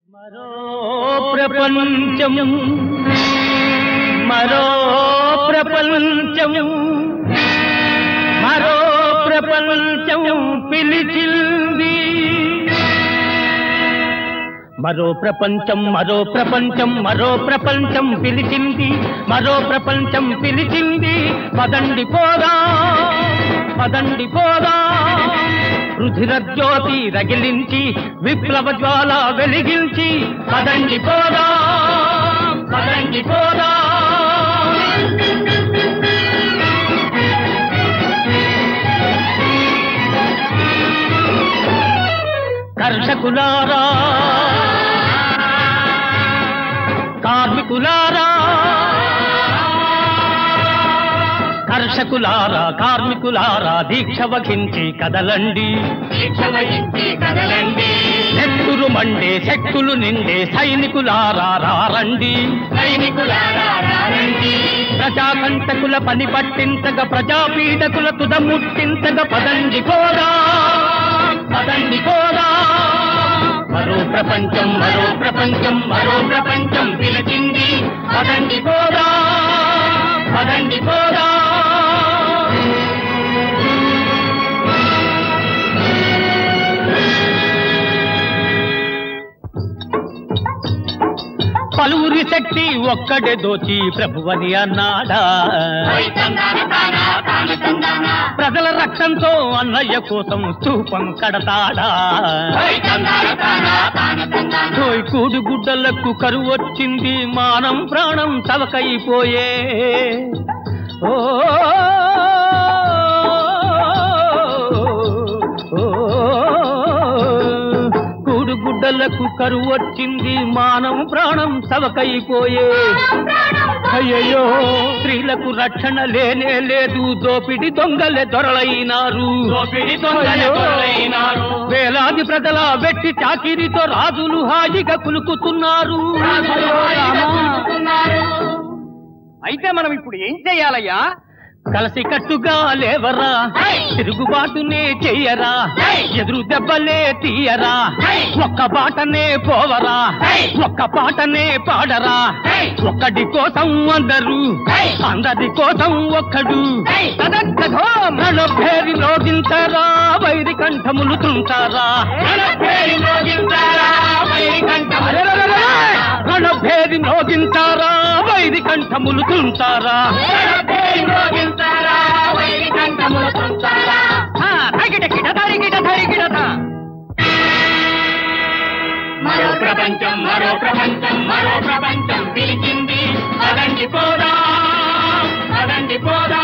మరో ప్రపంచం మరో ప్రపంచం మరో ప్రపంచం పిలిచింది మరో ప్రపంచం మరో ప్రపంచం మరో ప్రపంచం పిలిచింది మరో ప్రపంచం పిలిచింది పదండి పోదా పదండి పోదా రుధిర జ్యోతి రగిలించి విప్లవ జ్వాల వెలిగించి పదండి పోదా పదండి పోదా కర్షకులారా కార్మికులారా కర్షకులారా కార్మికులారా దీక్ష వహించి కదలండి దీక్ష వహించి కదలండి శక్తులు మండే శక్తులు నిండే సైనికులారా రారండి సైనికులారా రారండి ప్రజాకంటకుల పని పట్టించగ ప్రజాపీడకుల తుద ముట్టించగ పదండి పోరా పదండి పోరా మరో ప్రపంచం మరో ప్రపంచం మరో ప్రపంచం పిలిచింది పదండి పోరా పదండి పోరా పలువురి శక్తి ఒక్కడే దోచి ప్రభువని అన్నాడా ఓయ్ తందాన తాన తాన తందాన ప్రజల రక్తంతో అన్నయ్య కోసం స్తూపం కడతాడా ఓయ్ తందాన తాన తాన తందాన తోయ్ కూడు గుడ్డలకు కరువు వచ్చింది మానం ప్రాణం తవకైపోయే ఓ ఓ, కూడు గుడ్డలకు కరువు వచ్చింది మానం ప్రాణం తవకైపోయే అయ్యయ్యో స్త్రీలకు రక్షణ లేనే లేదు దోపిడి దొంగలే దొరలైనారు దోపిడి దొంగలే దొరలైనారు. వేలాది ప్రజల వెట్టి చాకిరితో రాజులు హాయిగా కులుకుతున్నారు అయితే మనం ఇప్పుడు ఏం చెయ్యాలయ్యా కలిసి కట్టుగా లేవరా హై! తిరుగుబాటునే చెయ్యరా హై! ఎదురు దెబ్బలే తీయరా హై! ఒక్క బాటనే పోవరా హై! ఒక్క పాటనే పాడరా హై! ఒక్కడి కోసం అందరూ హై! అందరి కోసం ఒక్కడు హై! పేరి లోగించారా వైరి కంఠములు తుంటారా రణభేరి మోగించారా వైరి కంఠములు రణభేరి మోగించారా వైరి కంఠములు తుంటారా రణభేరి మోగించారా వైరి కంఠములు తుంచారా మరో ప్రపంచం మరో ప్రపంచం మరో ప్రపంచం పిలిచింది పదండి పోదా పదండి పోదా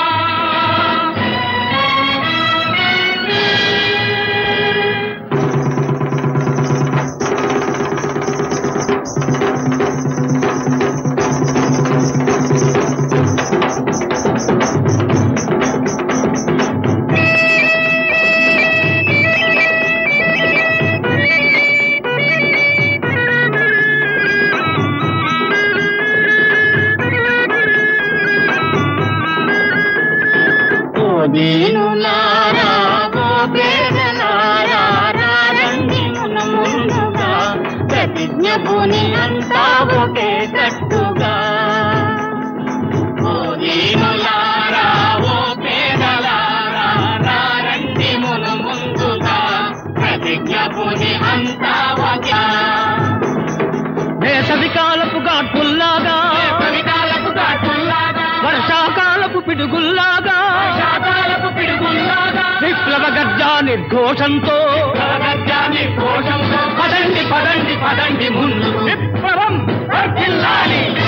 ఓ దీనులారా ఓ పేదలారా రారండి మున ముందుగా ప్రతిజ్ఞ భూని అంతా ఒకే కట్టుగా ఓ దీనులారా ఓ పేదలారా రారండి మున ముందుగా ప్రతిజ్ఞ భూని అంతా ఒకే వేసవి కాలపు ఘాటుల్లాగా కవితాలకు కాటుల్లాగా వర్షాకాలపు పిడుగుల్లాగా శాతాలకు పిడుగుల్లాగా విప్లవ గర్జా నిర్ఘోషంతో ప్రగత్యాన్ని కోశంతో పదండి పదండి పదండి ముందు విప్లవం వర్ధిల్లాలి